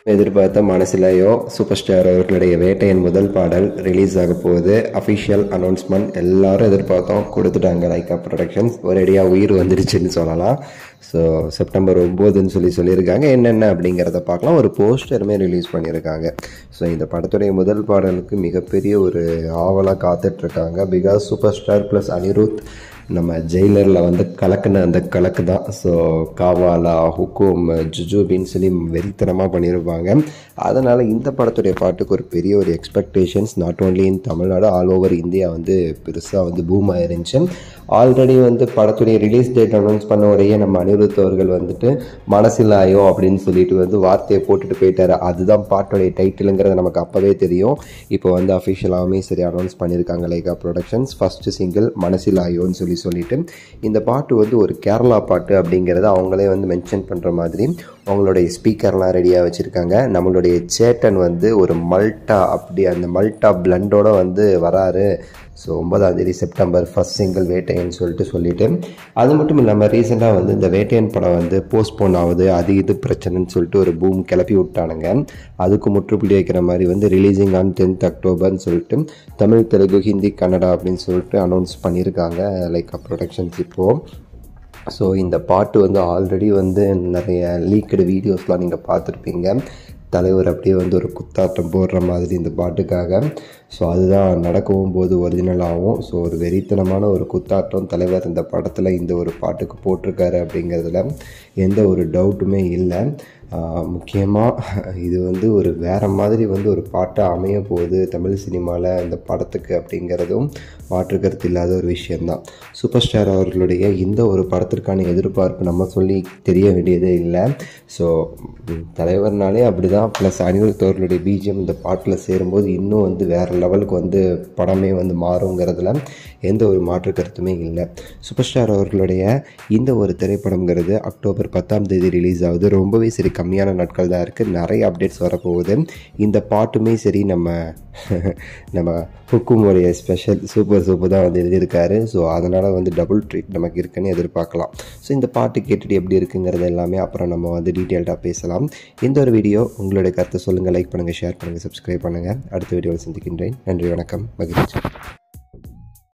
எதிர்பார்த்த மனசிலையோ super star அவர்களுடைய வேட்டையின் முதல் பாடல் ரிலீஸ் ஆக போகுது அஃபிஷியல் அனௌன்ஸ்மெண்ட் எல்லாரும் எதிர்பார்த்தோம் கொடுத்துட்டாங்க லைக்கா ப்ரொடக்ஷன்ஸ் ஒரேடியாக உயிர் வந்துடுச்சுன்னு சொல்லலாம் ஸோ செப்டம்பர் ஒம்போதுன்னு சொல்லி சொல்லியிருக்காங்க என்னென்ன அப்படிங்கிறத பார்க்கலாம் ஒரு போஸ்டருமே ரிலீஸ் பண்ணியிருக்காங்க ஸோ இந்த படத்துடைய முதல் பாடலுக்கு மிகப்பெரிய ஒரு ஆவலாக காத்துட்ருக்காங்க because super star plus Anirudh நம்ம ஜெயிலரில் வந்து கலக்குன அந்த கலக்கு தான் ஸோ காவாலா ஹுக்கும் ஜுஜூபின்னு சொல்லி வெறித்தனமாக பண்ணியிருப்பாங்க அதனால் இந்த படத்துடைய பாட்டுக்கு ஒரு பெரிய ஒரு expectations not only in Tamil Nadu all over India வந்து பெருசாக வந்து பூம் ஆயிருந்துச்சு ஆல்ரெடி வந்து படத்துடைய ரிலீஸ் டேட் அனௌன்ஸ் பண்ண உடைய நம்ம அனிருத் அவர்கள் வந்துட்டு மனசில்லாயோ அப்படின்னு சொல்லிட்டு வந்து வார்த்தையை போட்டுட்டு போயிட்டாரு அதுதான் பாட்டுடைய டைட்டிலுங்கிறது நமக்கு அப்போவே தெரியும் இப்போ வந்து அஃபிஷியலாகவுமே சரி அனௌன்ஸ் பண்ணியிருக்காங்க லைகா ப்ரொடக்ஷன்ஸ் ஃபஸ்ட்டு சிங்கிள் மனசிலாயோன்னு சொல்லி சொல்லிட்டு இந்த பாட்டு வந்து ஒரு கேரளா பாட்டு அப்படிங்கிறத அவங்களே வந்து மென்ஷன் பண்ணுற மாதிரி அவங்களுடைய ஸ்பீக்கர்லாம் ரெடியாக வச்சுருக்காங்க நம்மளுடைய சேட்டன் வந்து ஒரு மல்டா அப்படி அந்த மல்டா பிளண்டோட வந்து வராரு ஸோ ஒன்பதாம் தேதி செப்டம்பர் ஃபஸ்ட் சிங்கிள் வேட்டையன் சொல்லிட்டு சொல்லிட்டு அது மட்டும் இல்லாமல் ரீசெண்டாக வந்து இந்த வேட்டையன் படம் வந்து போஸ்ட்போன் ஆகுது அது இது பிரச்சனைன்னு சொல்லிட்டு ஒரு பூம் கிளப்பி விட்டானுங்க அதுக்கு முற்றுப்புள்ளி வைக்கிற மாதிரி வந்து ரிலீசிங் ஆன் டென்த் அக்டோபர்னு சொல்லிட்டு தமிழ் தெலுங்கு ஹிந்தி கன்னடா அப்படின்னு சொல்லிட்டு அனௌன்ஸ் பண்ணியிருக்காங்க லைக் ப்ரொடக்ஷன்ஸ் இப்போது ஸோ இந்த பாட்டு வந்து ஆல்ரெடி வந்து நிறைய லீக்கடு வீடியோஸ்லாம் நீங்கள் பார்த்துருப்பீங்க தலைவர் அப்படியே வந்து ஒரு குத்தாட்டம் போடுற மாதிரி இந்த பாட்டுக்காக ஸோ அதுதான் நடக்கவும் போது ஒரிஜினலாகவும் ஸோ ஒரு வெறித்தனமான ஒரு குத்தாட்டம் தலைவர் இந்த படத்தில் இந்த ஒரு பாட்டுக்கு போட்டிருக்காரு அப்படிங்கிறதுல எந்த ஒரு டவுட்டுமே இல்லை முக்கியமாக இது வந்து ஒரு வேறு மாதிரி வந்து ஒரு பாட்டாக அமைய போகுது தமிழ் சினிமாவில் இந்த படத்துக்கு அப்படிங்கிறதும் மாற்றுக்கருத்து இல்லாத ஒரு விஷயந்தான் சூப்பர் ஸ்டார் அவர்களுடைய இந்த ஒரு படத்திற்கான எதிர்பார்ப்பு நம்ம சொல்லி தெரிய வேண்டியதே இல்லை ஸோ தலைவர்னாலே அப்படி தான் ப்ளஸ் அனிருத் அவர்களுடைய பிஜிஎம் இந்த பாட்டில் சேரும்போது இன்னும் வந்து வேறு லெவலுக்கு வந்து படமே வந்து மாறுங்கிறதுல எந்த ஒரு மாற்று கருத்துமே இல்லை சூப்பர் ஸ்டார் அவர்களுடைய இந்த ஒரு திரைப்படங்கிறது அக்டோபர் பத்தாம் தேதி ரிலீஸ் ஆகுது ரொம்பவே சரி கம்மியான நாட்கள் தான் இருக்குது நிறைய அப்டேட்ஸ் வரப்போகுது இந்த பாட்டுமே சரி நம்ம நம்ம ஹுக்குமுடைய ஸ்பெஷல் சூப்பர் சூப்பர் தான் வந்து எழுதியிருக்காரு ஸோ அதனால் வந்து டபுள் ட்ரீட் நமக்கு இருக்குன்னு எதிர்பார்க்கலாம் ஸோ இந்த பாட்டு கேட்டுட்டு எப்படி இருக்குங்கிறது எல்லாமே அப்புறம் நம்ம வந்து டீட்டெயில்டாக பேசலாம் இந்த ஒரு வீடியோ உங்களுடைய கருத்தை சொல்லுங்கள் லைக் பண்ணுங்கள் ஷேர் பண்ணுங்கள் சப்ஸ்கிரைப் பண்ணுங்கள் அடுத்த வீடியோவில் சந்திக்கின்றேன் நன்றி வணக்கம் மகிழ்ச்சி